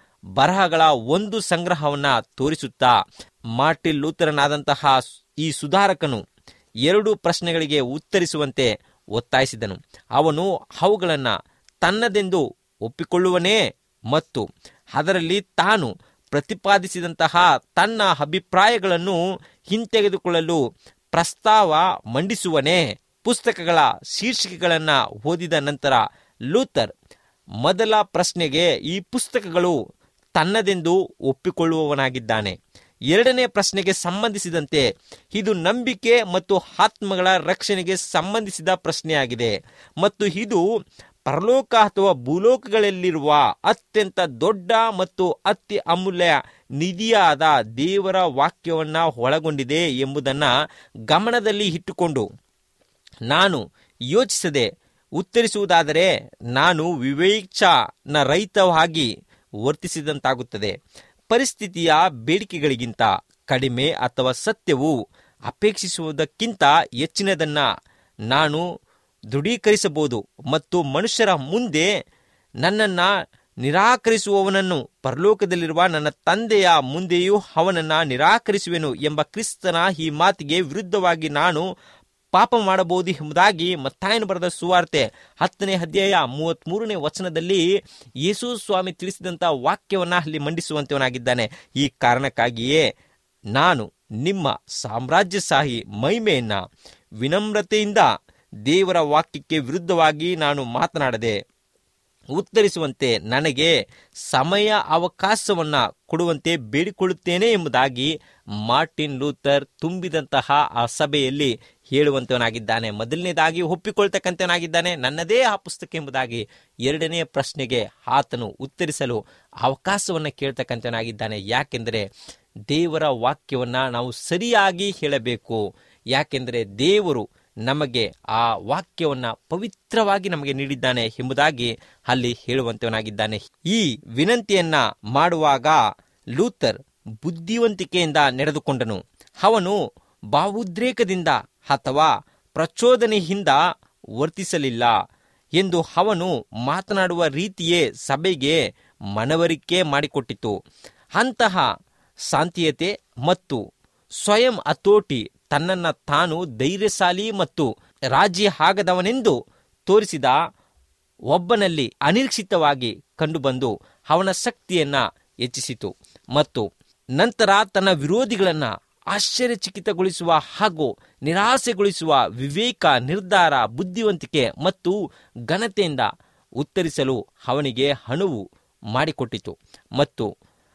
ಬರಹಗಳ ಒಂದು ಸಂಗ್ರಹವನ್ನ ತೋರಿಸುತ್ತಾ ಮಾರ್ಟಿನ್ ಲೂಥರನಾದಂತಹ ಈ ಸುಧಾರಕನು ಎರಡು ಪ್ರಶ್ನೆಗಳಿಗೆ ಉತ್ತರಿಸುವಂತೆ ಒತ್ತಾಯಿಸಿದನು ಅವನು ಅವುಗಳನ್ನ ತನ್ನದೆಂದು ಒಪ್ಪಿಕೊಳ್ಳುವನೇ ಮತ್ತು ಅದರಲ್ಲಿ ತಾನು ಪ್ರತಿಪಾದಿಸಿದಂತಹ ತನ್ನ ಅಭಿಪ್ರಾಯಗಳನ್ನು ಹಿಂತೆಗೆದುಕೊಳ್ಳಲು ಪ್ರಸ್ತಾವ ಮಂಡಿಸುವನೇ ಪುಸ್ತಕಗಳ ಶೀರ್ಷಿಕೆಗಳನ್ನ ಓದಿದ ನಂತರ ಲೂಥರ್ ಮೊದಲ ಪ್ರಶ್ನೆಗೆ ಈ ಪುಸ್ತಕಗಳು ತನ್ನದೆಂದು ಒಪ್ಪಿಕೊಳ್ಳುವವನಾಗಿದ್ದಾನೆ ಎರಡನೇ ಪ್ರಶ್ನೆಗೆ ಸಂಬಂಧಿಸಿದಂತೆ ಇದು ನಂಬಿಕೆ ಮತ್ತು ಆತ್ಮಗಳ ರಕ್ಷಣೆಗೆ ಸಂಬಂಧಿಸಿದ ಪ್ರಶ್ನೆಯಾಗಿದೆ ಮತ್ತು ಇದು ಪರಲೋಕ ಅಥವಾ ಭೂಲೋಕಗಳಲ್ಲಿರುವ ಅತ್ಯಂತ ದೊಡ್ಡ ಮತ್ತು ಅತಿ ಅಮೂಲ್ಯ ನಿಧಿಯಾದ ದೇವರ ವಾಕ್ಯವನ್ನ ಒಳಗೊಂಡಿದೆ ಎಂಬುದನ್ನ ಗಮನದಲ್ಲಿ ಇಟ್ಟುಕೊಂಡು ನಾನು ಯೋಚಿಸದೆ ಉತ್ತರಿಸುವುದಾದರೆ ನಾನು ವಿವೇಚನ ರಹಿತವಾಗಿ ವರ್ತಿಸಿದಂತಾಗುತ್ತದೆ ಪರಿಸ್ಥಿತಿಯ ಬೇಡಿಕೆಗಳಿಗಿಂತ ಕಡಿಮೆ ಅಥವಾ ಸತ್ಯವು ಅಪೇಕ್ಷಿಸುವುದಕ್ಕಿಂತ ಹೆಚ್ಚಿನದನ್ನ ನಾನು ದೃಢೀಕರಿಸಬಹುದು ಮತ್ತು ಮನುಷ್ಯರ ಮುಂದೆ ನನ್ನನ್ನ ನಿರಾಕರಿಸುವವನನ್ನು ಪರಲೋಕದಲ್ಲಿರುವ ನನ್ನ ತಂದೆಯ ಮುಂದೆಯೂ ಅವನನ್ನ ನಿರಾಕರಿಸುವೆನು ಎಂಬ ಕ್ರಿಸ್ತನ ಈ ಮಾತಿಗೆ ವಿರುದ್ಧವಾಗಿ ನಾನು ಪಾಪ ಮಾಡಬಹುದು ಎಂಬುದಾಗಿ ಮತ್ತಾಯನು ಬರೆದ ಸುವಾರ್ತೆ ಹತ್ತನೇ ಅಧ್ಯಾಯ ಮೂವತ್ತ್ ಮೂರನೇ ವಚನದಲ್ಲಿ ಯೇಸು ಸ್ವಾಮಿ ತಿಳಿಸಿದಂಥ ವಾಕ್ಯವನ್ನ ಅಲ್ಲಿ ಮಂಡಿಸುವಂತವನಾಗಿದ್ದಾನೆ ಈ ಕಾರಣಕ್ಕಾಗಿಯೇ ನಾನು ನಿಮ್ಮ ಸಾಮ್ರಾಜ್ಯಶಾಹಿ ಮಹಿಮೆಯನ್ನ ವಿನಮ್ರತೆಯಿಂದ ದೇವರ ವಾಕ್ಯಕ್ಕೆ ವಿರುದ್ಧವಾಗಿ ನಾನು ಮಾತನಾಡದೆ ಉತ್ತರಿಸುವಂತೆ ನನಗೆ ಸಮಯ ಅವಕಾಶವನ್ನ ಕೊಡುವಂತೆ ಬೇಡಿಕೊಳ್ಳುತ್ತೇನೆ ಎಂಬುದಾಗಿ ಮಾರ್ಟಿನ್ ಲೂಥರ್ ತುಂಬಿದಂತಹ ಆ ಸಭೆಯಲ್ಲಿ ಹೇಳುವಂತವನಾಗಿದ್ದಾನೆ ಮೊದಲನೇದಾಗಿ ಒಪ್ಪಿಕೊಳ್ತಕ್ಕಂಥವನಾಗಿದ್ದಾನೆ ನನ್ನದೇ ಆ ಪುಸ್ತಕ ಎಂಬುದಾಗಿ ಎರಡನೇ ಪ್ರಶ್ನೆಗೆ ಆತನು ಉತ್ತರಿಸಲು ಅವಕಾಶವನ್ನ ಕೇಳ್ತಕ್ಕಂಥವನಾಗಿದ್ದಾನೆ ಯಾಕೆಂದರೆ ದೇವರ ವಾಕ್ಯವನ್ನ ನಾವು ಸರಿಯಾಗಿ ಹೇಳಬೇಕು ಯಾಕೆಂದರೆ ದೇವರು ನಮಗೆ ಆ ವಾಕ್ಯವನ್ನ ಪವಿತ್ರವಾಗಿ ನಮಗೆ ನೀಡಿದ್ದಾನೆ ಎಂಬುದಾಗಿ ಅಲ್ಲಿ ಹೇಳುವಂತವನಾಗಿದ್ದಾನೆ ಈ ವಿನಂತಿಯನ್ನ ಮಾಡುವಾಗ ಲೂಥರ್ ಬುದ್ಧಿವಂತಿಕೆಯಿಂದ ನಡೆದುಕೊಂಡನು ಅವನು ಭಾವೋದ್ರೇಕದಿಂದ ಅಥವಾ ಪ್ರಚೋದನೆಯಿಂದ ವರ್ತಿಸಲಿಲ್ಲ ಎಂದು ಅವನು ಮಾತನಾಡುವ ರೀತಿಯೇ ಸಭೆಗೆ ಮನವರಿಕೆ ಮಾಡಿಕೊಟ್ಟಿತು ಅಂತಹ ಶಾಂತಿಯತೆ ಮತ್ತು ಸ್ವಯಂ ಹತೋಟಿ ತನ್ನನ್ನ ತಾನು ಧೈರ್ಯಶಾಲಿ ಮತ್ತು ರಾಜಿ ಆಗದವನೆಂದು ತೋರಿಸಿದ ಒಬ್ಬನಲ್ಲಿ ಅನಿರೀಕ್ಷಿತವಾಗಿ ಕಂಡುಬಂದು ಅವನ ಶಕ್ತಿಯನ್ನ ಹೆಚ್ಚಿಸಿತು ಮತ್ತು ನಂತರ ತನ್ನ ವಿರೋಧಿಗಳನ್ನ ಆಶ್ಚರ್ಯಚಕಿತಗೊಳಿಸುವ ಹಾಗೂ ನಿರಾಸೆಗೊಳಿಸುವ ವಿವೇಕ ನಿರ್ಧಾರ ಬುದ್ಧಿವಂತಿಕೆ ಮತ್ತು ಘನತೆಯಿಂದ ಉತ್ತರಿಸಲು ಅವನಿಗೆ ಅಣುವು ಮಾಡಿಕೊಟ್ಟಿತು ಮತ್ತು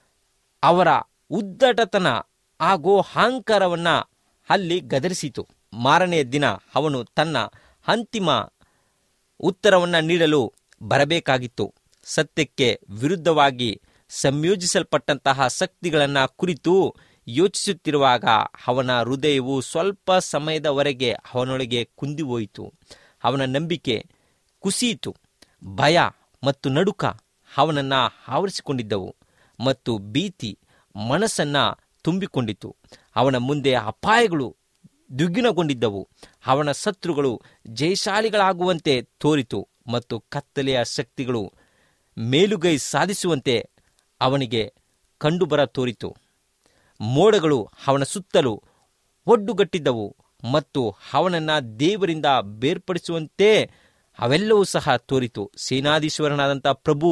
ಅವರ ಉದ್ದಟತನ ಹಾಗೂ ಅಹಂಕಾರವನ್ನ ಅಲ್ಲಿ ಗದರಿಸಿತು ಮಾರನೆಯ ದಿನ ಅವನು ತನ್ನ ಅಂತಿಮ ಉತ್ತರವನ್ನು ನೀಡಲು ಬರಬೇಕಾಗಿತ್ತು ಸತ್ಯಕ್ಕೆ ವಿರುದ್ಧವಾಗಿ ಸಂಯೋಜಿಸಲ್ಪಟ್ಟಂತಹ ಶಕ್ತಿಗಳನ್ನು ಕುರಿತು ಯೋಚಿಸುತ್ತಿರುವಾಗ ಅವನ ಹೃದಯವು ಸ್ವಲ್ಪ ಸಮಯದವರೆಗೆ ಅವನೊಳಗೆ ಕುಂದಿಹೋಯಿತು ಅವನ ನಂಬಿಕೆ ಕುಸಿಯಿತು ಭಯ ಮತ್ತು ನಡುಕ ಅವನನ್ನು ಆವರಿಸಿಕೊಂಡಿದ್ದವು ಮತ್ತು ಭೀತಿ ಮನಸ್ಸನ್ನ ತುಂಬಿಕೊಂಡಿತು ಅವನ ಮುಂದೆ ಅಪಾಯಗಳು ದ್ವಿಗುಣಗೊಂಡಿದ್ದವು ಅವನ ಶತ್ರುಗಳು ಜಯಶಾಲಿಗಳಾಗುವಂತೆ ತೋರಿತು ಮತ್ತು ಕತ್ತಲೆಯ ಶಕ್ತಿಗಳು ಮೇಲುಗೈ ಸಾಧಿಸುವಂತೆ ಅವನಿಗೆ ಕಂಡುಬರ ತೋರಿತು ಮೋಡಗಳು ಅವನ ಸುತ್ತಲೂ ಒಡ್ಡುಗಟ್ಟಿದ್ದವು ಮತ್ತು ಅವನನ್ನ ದೇವರಿಂದ ಬೇರ್ಪಡಿಸುವಂತೆ ಅವೆಲ್ಲವೂ ಸಹ ತೋರಿತು ಸೇನಾಧೀಶ್ವರನಾದಂಥ ಪ್ರಭು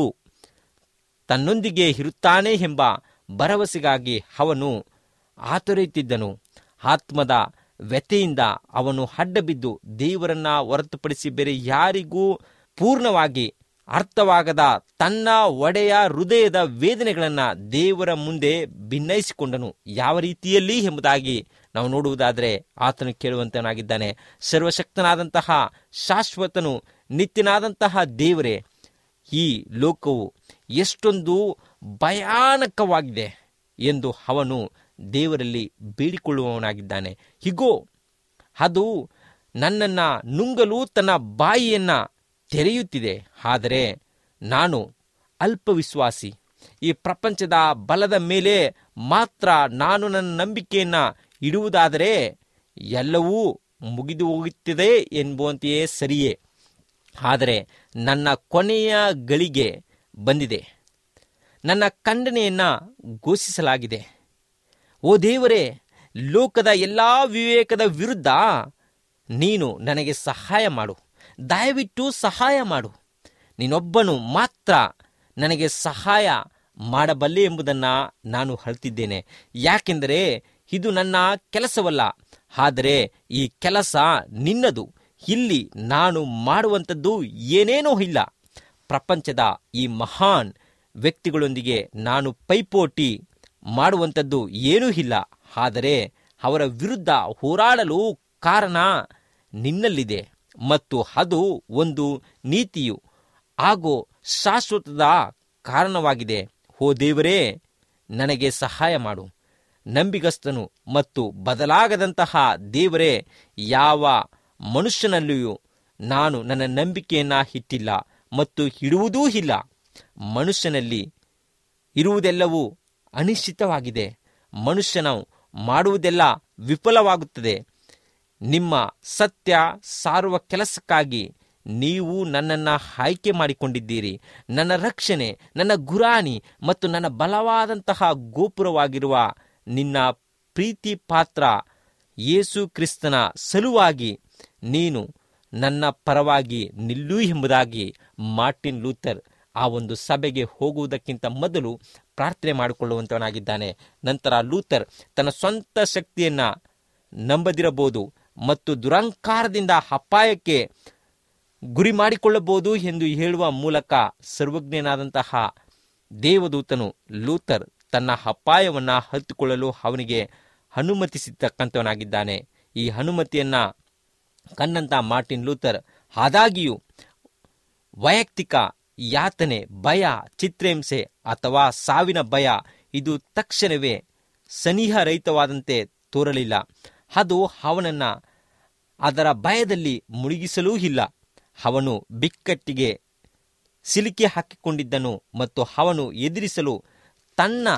ತನ್ನೊಂದಿಗೆ ಇರುತ್ತಾನೆ ಎಂಬ ಭರವಸೆಗಾಗಿ ಅವನು ಆತೊರೆಯುತ್ತಿದ್ದನು ಆತ್ಮದ ವ್ಯಥೆಯಿಂದ ಅವನು ಅಡ್ಡಬಿದ್ದು ದೇವರನ್ನ ಹೊರತುಪಡಿಸಿ ಬೇರೆ ಯಾರಿಗೂ ಪೂರ್ಣವಾಗಿ ಅರ್ಥವಾಗದ ತನ್ನ ಒಡೆಯ ಹೃದಯದ ವೇದನೆಗಳನ್ನ ದೇವರ ಮುಂದೆ ಭಿನ್ನಯಿಸಿಕೊಂಡನು ಯಾವ ರೀತಿಯಲ್ಲಿ ಎಂಬುದಾಗಿ ನಾವು ನೋಡುವುದಾದರೆ ಆತನು ಕೇಳುವಂತನಾಗಿದ್ದಾನೆ ಸರ್ವಶಕ್ತನಾದಂತಹ ಶಾಶ್ವತನು ನಿತ್ಯನಾದಂತಹ ದೇವರೇ ಈ ಲೋಕವು ಎಷ್ಟೊಂದು ಭಯಾನಕವಾಗಿದೆ ಎಂದು ಅವನು ದೇವರಲ್ಲಿ ಬೇಡಿಕೊಳ್ಳುವವನಾಗಿದ್ದಾನೆ ಹೀಗೋ ಅದು ನನ್ನನ್ನು ನುಂಗಲು ತನ್ನ ಬಾಯಿಯನ್ನ ತೆರೆಯುತ್ತಿದೆ ಆದರೆ ನಾನು ಅಲ್ಪವಿಶ್ವಾಸಿ ಈ ಪ್ರಪಂಚದ ಬಲದ ಮೇಲೆ ಮಾತ್ರ ನಾನು ನನ್ನ ನಂಬಿಕೆಯನ್ನ ಇಡುವುದಾದರೆ ಎಲ್ಲವೂ ಮುಗಿದು ಹೋಗುತ್ತದೆ ಎಂಬುವಂತೆಯೇ ಸರಿಯೇ ಆದರೆ ನನ್ನ ಕೊನೆಯ ಗಳಿಗೆ ಬಂದಿದೆ ನನ್ನ ಖಂಡನೆಯನ್ನ ಘೋಷಿಸಲಾಗಿದೆ ಓ ದೇವರೇ ಲೋಕದ ಎಲ್ಲ ವಿವೇಕದ ವಿರುದ್ಧ ನೀನು ನನಗೆ ಸಹಾಯ ಮಾಡು ದಯವಿಟ್ಟು ಸಹಾಯ ಮಾಡು ನೀನೊಬ್ಬನು ಮಾತ್ರ ನನಗೆ ಸಹಾಯ ಮಾಡಬಲ್ಲೆ ಎಂಬುದನ್ನು ನಾನು ಅಳ್ತಿದ್ದೇನೆ ಯಾಕೆಂದರೆ ಇದು ನನ್ನ ಕೆಲಸವಲ್ಲ ಆದರೆ ಈ ಕೆಲಸ ನಿನ್ನದು ಇಲ್ಲಿ ನಾನು ಮಾಡುವಂಥದ್ದು ಏನೇನೂ ಇಲ್ಲ ಪ್ರಪಂಚದ ಈ ಮಹಾನ್ ವ್ಯಕ್ತಿಗಳೊಂದಿಗೆ ನಾನು ಪೈಪೋಟಿ ಮಾಡುವಂಥದ್ದು ಏನೂ ಇಲ್ಲ ಆದರೆ ಅವರ ವಿರುದ್ಧ ಹೋರಾಡಲು ಕಾರಣ ನಿನ್ನಲ್ಲಿದೆ ಮತ್ತು ಅದು ಒಂದು ನೀತಿಯು ಹಾಗೂ ಶಾಶ್ವತದ ಕಾರಣವಾಗಿದೆ ಓ ದೇವರೇ ನನಗೆ ಸಹಾಯ ಮಾಡು ನಂಬಿಗಸ್ತನು ಮತ್ತು ಬದಲಾಗದಂತಹ ದೇವರೇ ಯಾವ ಮನುಷ್ಯನಲ್ಲಿಯೂ ನಾನು ನನ್ನ ನಂಬಿಕೆಯನ್ನ ಇಟ್ಟಿಲ್ಲ ಮತ್ತು ಇಡುವುದೂ ಇಲ್ಲ ಮನುಷ್ಯನಲ್ಲಿ ಇರುವುದೆಲ್ಲವೂ ಅನಿಶ್ಚಿತವಾಗಿದೆ ಮನುಷ್ಯನು ಮಾಡುವುದೆಲ್ಲ ವಿಫಲವಾಗುತ್ತದೆ ನಿಮ್ಮ ಸತ್ಯ ಸಾರುವ ಕೆಲಸಕ್ಕಾಗಿ ನೀವು ನನ್ನನ್ನು ಆಯ್ಕೆ ಮಾಡಿಕೊಂಡಿದ್ದೀರಿ ನನ್ನ ರಕ್ಷಣೆ ನನ್ನ ಗುರಾಣಿ ಮತ್ತು ನನ್ನ ಬಲವಾದಂತಹ ಗೋಪುರವಾಗಿರುವ ನಿನ್ನ ಪ್ರೀತಿ ಪಾತ್ರ ಯೇಸು ಕ್ರಿಸ್ತನ ಸಲುವಾಗಿ ನೀನು ನನ್ನ ಪರವಾಗಿ ನಿಲ್ಲು ಎಂಬುದಾಗಿ ಮಾರ್ಟಿನ್ ಲೂಥರ್ ಆ ಒಂದು ಸಭೆಗೆ ಹೋಗುವುದಕ್ಕಿಂತ ಮೊದಲು ಪ್ರಾರ್ಥನೆ ಮಾಡಿಕೊಳ್ಳುವಂತವನಾಗಿದ್ದಾನೆ ನಂತರ ಲೂಥರ್ ತನ್ನ ಸ್ವಂತ ಶಕ್ತಿಯನ್ನ ನಂಬದಿರಬಹುದು ಮತ್ತು ದುರಂಕಾರದಿಂದ ಅಪಾಯಕ್ಕೆ ಗುರಿ ಮಾಡಿಕೊಳ್ಳಬಹುದು ಎಂದು ಹೇಳುವ ಮೂಲಕ ಸರ್ವಜ್ಞನಾದಂತಹ ದೇವದೂತನು ಲೂಥರ್ ತನ್ನ ಅಪಾಯವನ್ನ ಹತ್ತಿಕೊಳ್ಳಲು ಅವನಿಗೆ ಅನುಮತಿಸಿರ್ತಕ್ಕಂಥವನಾಗಿದ್ದಾನೆ ಈ ಅನುಮತಿಯನ್ನ ಕಂಡಂತ ಮಾರ್ಟಿನ್ ಲೂಥರ್ ಆದಾಗಿಯೂ ವೈಯಕ್ತಿಕ ಯಾತನೆ ಭಯ ಚಿತ್ರಹಿಂಸೆ ಅಥವಾ ಸಾವಿನ ಭಯ ಇದು ತಕ್ಷಣವೇ ಸನಿಹರಹಿತವಾದಂತೆ ತೋರಲಿಲ್ಲ ಅದು ಅವನನ್ನ ಅದರ ಭಯದಲ್ಲಿ ಮುಳುಗಿಸಲೂ ಇಲ್ಲ ಅವನು ಬಿಕ್ಕಟ್ಟಿಗೆ ಸಿಲುಕಿ ಹಾಕಿಕೊಂಡಿದ್ದನು ಮತ್ತು ಅವನು ಎದುರಿಸಲು ತನ್ನ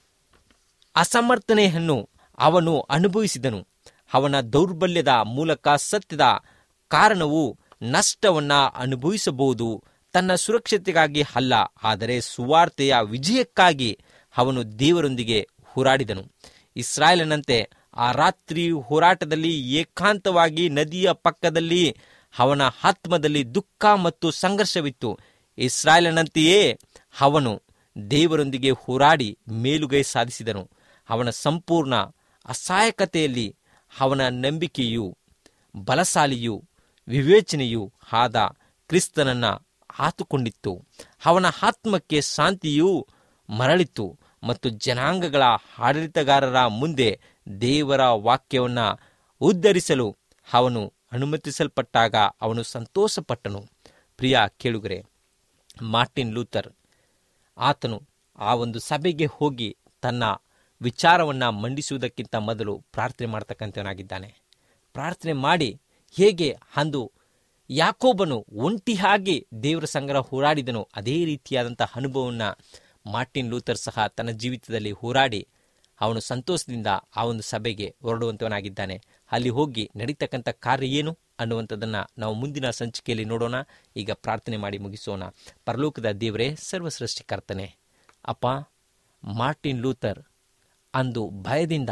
ಅಸಮರ್ಥನೆಯನ್ನು ಅವನು ಅನುಭವಿಸಿದನು ಅವನ ದೌರ್ಬಲ್ಯದ ಮೂಲಕ ಸತ್ಯದ ಕಾರಣವು ನಷ್ಟವನ್ನ ಅನುಭವಿಸಬಹುದು ತನ್ನ ಸುರಕ್ಷತೆಗಾಗಿ ಅಲ್ಲ ಆದರೆ ಸುವಾರ್ತೆಯ ವಿಜಯಕ್ಕಾಗಿ ಅವನು ದೇವರೊಂದಿಗೆ ಹೋರಾಡಿದನು ಇಸ್ರಾಯೇಲನಂತೆ ಆ ರಾತ್ರಿ ಹೋರಾಟದಲ್ಲಿ ಏಕಾಂತವಾಗಿ ನದಿಯ ಪಕ್ಕದಲ್ಲಿ ಅವನ ಆತ್ಮದಲ್ಲಿ ದುಃಖ ಮತ್ತು ಸಂಘರ್ಷವಿತ್ತು ಇಸ್ರಾಯೇಲನಂತೆಯೇ ಅವನು ದೇವರೊಂದಿಗೆ ಹೋರಾಡಿ ಮೇಲುಗೈ ಸಾಧಿಸಿದನು ಅವನ ಸಂಪೂರ್ಣ ಅಸಹಾಯಕತೆಯಲ್ಲಿ ಅವನ ನಂಬಿಕೆಯು ಬಲಶಾಲಿಯೂ ವಿವೇಚನೆಯೂ ಆದ ಕ್ರಿಸ್ತನನ್ನ ಆತುಕೊಂಡಿತ್ತು ಅವನ ಆತ್ಮಕ್ಕೆ ಶಾಂತಿಯೂ ಮರಳಿತು ಮತ್ತು ಜನಾಂಗಗಳ ಆಡಳಿತಗಾರರ ಮುಂದೆ ದೇವರ ವಾಕ್ಯವನ್ನ ಉದ್ಧರಿಸಲು ಅವನು ಅನುಮತಿಸಲ್ಪಟ್ಟಾಗ ಅವನು ಸಂತೋಷಪಟ್ಟನು ಪ್ರಿಯ ಕೇಳುಗರೆ ಮಾರ್ಟಿನ್ ಲೂಥರ್ ಆತನು ಆ ಒಂದು ಸಭೆಗೆ ಹೋಗಿ ತನ್ನ ವಿಚಾರವನ್ನ ಮಂಡಿಸುವುದಕ್ಕಿಂತ ಮೊದಲು ಪ್ರಾರ್ಥನೆ ಮಾಡ್ತಕ್ಕಂಥವನಾಗಿದ್ದಾನೆ ಪ್ರಾರ್ಥನೆ ಮಾಡಿ ಹೇಗೆ ಅಂದು ಯಾಕೋಬನು ಒಂಟಿಯಾಗಿ ದೇವರ ಸಂಗ್ರಹ ಹೋರಾಡಿದನು ಅದೇ ರೀತಿಯಾದಂಥ ಅನುಭವವನ್ನ ಮಾರ್ಟಿನ್ ಲೂಥರ್ ಸಹ ತನ್ನ ಜೀವಿತದಲ್ಲಿ ಹೋರಾಡಿ ಅವನು ಸಂತೋಷದಿಂದ ಆ ಒಂದು ಸಭೆಗೆ ಹೊರಡುವಂತವನಾಗಿದ್ದಾನೆ ಅಲ್ಲಿ ಹೋಗಿ ನಡೀತಕ್ಕಂಥ ಕಾರ್ಯ ಏನು ಅನ್ನುವಂಥದ್ದನ್ನು ನಾವು ಮುಂದಿನ ಸಂಚಿಕೆಯಲ್ಲಿ ನೋಡೋಣ ಈಗ ಪ್ರಾರ್ಥನೆ ಮಾಡಿ ಮುಗಿಸೋಣ ಪರಲೋಕದ ದೇವರೇ ಸರ್ವ ಸೃಷ್ಟಿಕರ್ತನೆ ಅಪ್ಪ ಮಾರ್ಟಿನ್ ಲೂಥರ್ ಅಂದು ಭಯದಿಂದ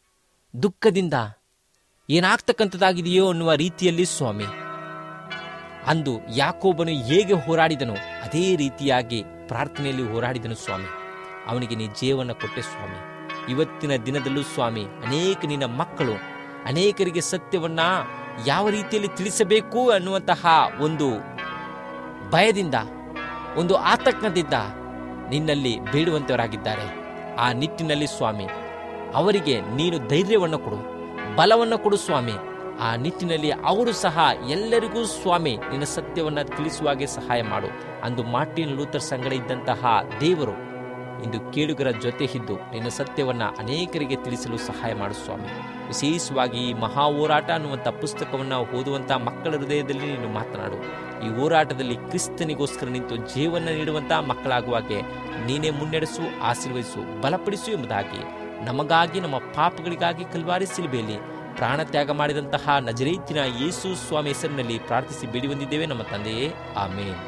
ದುಃಖದಿಂದ ಏನಾಗ್ತಕ್ಕಂಥದ್ದಾಗಿದೆಯೋ ಅನ್ನುವ ರೀತಿಯಲ್ಲಿ ಸ್ವಾಮಿ ಅಂದು ಯಾಕೋಬನು ಹೇಗೆ ಹೋರಾಡಿದನು ಅದೇ ರೀತಿಯಾಗಿ ಪ್ರಾರ್ಥನೆಯಲ್ಲಿ ಹೋರಾಡಿದನು ಸ್ವಾಮಿ ಅವನಿಗೆ ನೀ ಜೀವನ ಕೊಟ್ಟೆ ಸ್ವಾಮಿ ಇವತ್ತಿನ ದಿನದಲ್ಲೂ ಸ್ವಾಮಿ ಅನೇಕ ನಿನ್ನ ಮಕ್ಕಳು ಅನೇಕರಿಗೆ ಸತ್ಯವನ್ನ ಯಾವ ರೀತಿಯಲ್ಲಿ ತಿಳಿಸಬೇಕು ಅನ್ನುವಂತಹ ಒಂದು ಭಯದಿಂದ ಒಂದು ಆತಂಕದಿಂದ ನಿನ್ನಲ್ಲಿ ಬೇಡುವಂತವರಾಗಿದ್ದಾರೆ ಆ ನಿಟ್ಟಿನಲ್ಲಿ ಸ್ವಾಮಿ ಅವರಿಗೆ ನೀನು ಧೈರ್ಯವನ್ನು ಕೊಡು ಬಲವನ್ನು ಕೊಡು ಸ್ವಾಮಿ ಆ ನಿಟ್ಟಿನಲ್ಲಿ ಅವರು ಸಹ ಎಲ್ಲರಿಗೂ ಸ್ವಾಮಿ ನಿನ್ನ ಸತ್ಯವನ್ನ ತಿಳಿಸುವಾಗೆ ಸಹಾಯ ಮಾಡು ಅಂದು ಮಾರ್ಟಿನ್ ಲೂಥರ್ ಸಂಗಡ ಇದ್ದಂತಹ ದೇವರು ಇಂದು ಕೇಳುಗರ ಜೊತೆ ಇದ್ದು ನಿನ್ನ ಸತ್ಯವನ್ನ ಅನೇಕರಿಗೆ ತಿಳಿಸಲು ಸಹಾಯ ಮಾಡು ಸ್ವಾಮಿ ವಿಶೇಷವಾಗಿ ಈ ಮಹಾ ಹೋರಾಟ ಅನ್ನುವಂಥ ಪುಸ್ತಕವನ್ನ ಓದುವಂತ ಮಕ್ಕಳ ಹೃದಯದಲ್ಲಿ ನೀನು ಮಾತನಾಡು ಈ ಹೋರಾಟದಲ್ಲಿ ಕ್ರಿಸ್ತನಿಗೋಸ್ಕರ ನಿಂತು ಜೀವನ ನೀಡುವಂತಹ ಮಕ್ಕಳಾಗುವಾಗೆ ನೀನೇ ಮುನ್ನಡೆಸು ಆಶೀರ್ವದಿಸು ಬಲಪಡಿಸು ಎಂಬುದಾಗಿ ನಮಗಾಗಿ ನಮ್ಮ ಪಾಪಗಳಿಗಾಗಿ ಕಲ್ವಾರಿ ಸಿಲುಬೆಯಲ್ಲಿ ಪ್ರಾಣ ತ್ಯಾಗ ಮಾಡಿದಂತಹ ನಜರೇತಿನ ಯೇಸು ಸ್ವಾಮಿ ಹೆಸರಿನಲ್ಲಿ ಪ್ರಾರ್ಥಿಸಿ ಬೇಡಿ ಬಂದಿದ್ದೇವೆ ನಮ್ಮ ತಂದೆಯೇ ಆಮೇನ್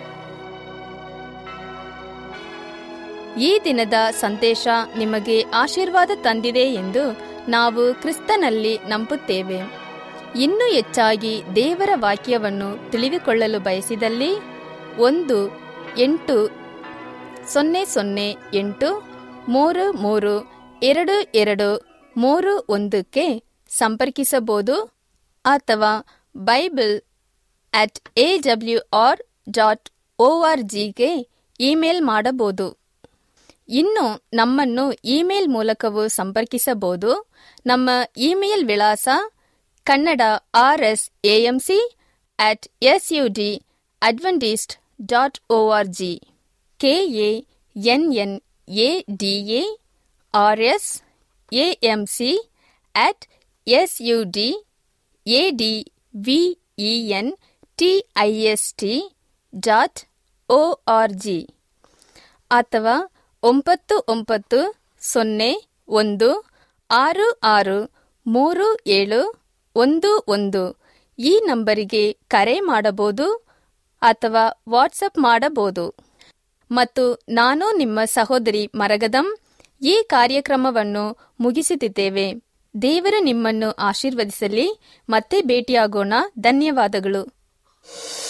ಈ ದಿನದ ಸಂದೇಶ ನಿಮಗೆ ಆಶೀರ್ವಾದ ತಂದಿದೆ ಎಂದು ನಾವು ಕ್ರಿಸ್ತನಲ್ಲಿ ನಂಬುತ್ತೇವೆ ಇನ್ನೂ ಹೆಚ್ಚಾಗಿ ದೇವರ ವಾಕ್ಯವನ್ನು ತಿಳಿದುಕೊಳ್ಳಲು ಬಯಸಿದಲ್ಲಿ ಒಂದು ಎಂಟು ಸೊನ್ನೆ ಸೊನ್ನೆ ಎಂಟು ಮೂರು ಮೂರು ಎರಡು ಎರಡು ಮೂರು ಒಂದಕ್ಕೆ ಸಂಪರ್ಕಿಸಬಹುದು ಅಥವಾ Bible at A W R dot O R ಜಿಗೆ ಇಮೇಲ್ ಮಾಡಬಹುದು ಇನ್ನು ನಮ್ಮನ್ನು ಇಮೇಲ್ ಮೂಲಕವೂ ಸಂಪರ್ಕಿಸಬಹುದು ನಮ್ಮ ಇಮೇಲ್ ವಿಳಾಸ Kannada R S AMC at S U D Adventist dot O R G K A N N A D A R S AMC at S U D A D V E N T I S T dot O R G ಅಥವಾ ಒಂಬತ್ತು ಒಂಬತ್ತು ಸೊನ್ನೆ ಒಂದು ಆರು ಆರು ಮೂರು ಏಳು ಒಂದು ಒಂದು ಈ ನಂಬರಿಗೆ ಕರೆ ಮಾಡಬಹುದು ಅಥವಾ ವಾಟ್ಸಪ್ ಮಾಡಬಹುದು ಮತ್ತು ನಾನು ನಿಮ್ಮ ಸಹೋದರಿ ಮರಗದಂ ಈ ಕಾರ್ಯಕ್ರಮವನ್ನು ಮುಗಿಸುತ್ತಿದ್ದೇವೆ ದೇವರು ನಿಮ್ಮನ್ನು ಆಶೀರ್ವದಿಸಲಿ ಮತ್ತೆ ಭೇಟಿಯಾಗೋಣ ಧನ್ಯವಾದಗಳು